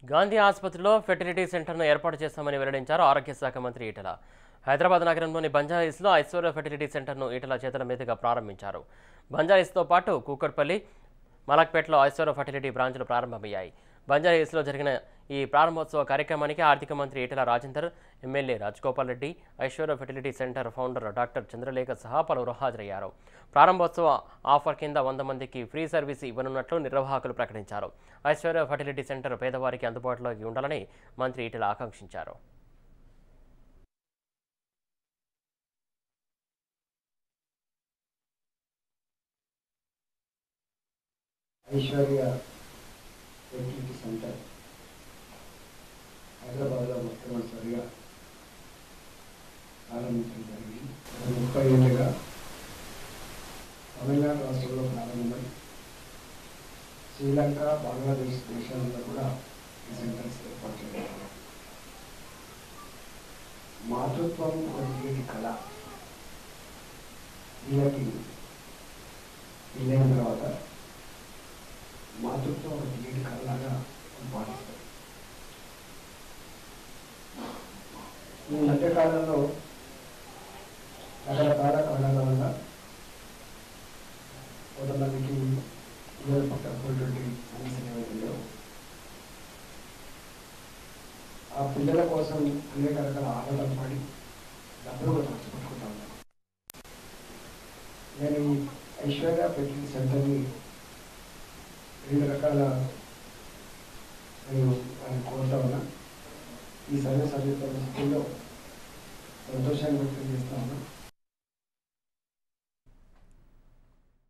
గాంధీ ఆసుపత్రిలో ఫెర్టిలిటీ సెంటర్ను ఏర్పాటు చేస్తామని వెల్లడించారు ఆరోగ్య శాఖ మంత్రి ఈటెల హైదరాబాద్ నగరంలోని బంజారాహిల్స్లో ఐశ్వర్య ఫెర్టిలిటీ సెంటర్ను ఈటెల చేతుల మీదుగా ప్రారంభించారు బంజారాహిల్స్తో పాటు కూకట్పల్లి మలక్పేటలో ఐశ్వర్య ఫెర్టిలిటీ బ్రాంచ్లు ప్రారంభమయ్యాయి బంజారాహిల్స్లో జరిగిన ఈ ప్రారంభోత్సవ కార్యక్రమానికి ఆర్థిక మంత్రి Eatala Rajender MLA Rajagopal Reddy Aishwarya fertility centre founder doctor Chandralekha సహా పలువురు హాజరయ్యారు ప్రారంభోత్సవ ఆఫర్ కింద వంద మందికి ఫ్రీ సర్వీస్ ఇవ్వనున్నట్లు నిర్వాహకులు ప్రకటించారు ఐశ్వర్య ఫెర్టిలిటీ సెంటర్ పేదవారికి అందుబాటులోకి ఉండాలని మంత్రి ఈటెల ఆకాంక్షించారు ఐశ్వర్య ఫెర్టిలిటీ సెంటర్ హైదరాబాద్లో మొట్టమొదటిసారిగా ప్రారంభించడం జరిగింది గత ముప్పై ఏళ్ళుగా తమిళనాడు రాష్ట్రంలో ప్రారంభమై శ్రీలంక బంగ్లాదేశ్ దేశాలలో కూడా ఈ సెంటర్స్ ఏర్పాటు చేయడం మాతృత్వం కలిగేటి కళ వీళ్ళకి పెళ్ళైన తర్వాత మాతృత్వం ఒక తీయటి కళలాగా పాటిస్తారు ఈ మధ్యకాలంలో రకరకాల కారణాల వల్ల కొంతమందికి పిల్లలు పుట్టకపోయేటువంటి సమస్యలు ఏవైతే లేవు ఆ పిల్లల కోసం అనేక రకాల ఆటలు పడి డబ్బులు కూడా ఖర్చు పెట్టుకుంటా ఉన్నారు నేను ఈ ఐశ్వర్య ఫెర్టిలిటీ సెంటర్ని రెండు రకాల నేను ఆయన కోరుతా ఉన్నా ఈ సర్వీస్ అందిస్తున్న స్థితిలో సంతోషాన్ని వ్యక్తం చేస్తా ఉన్నా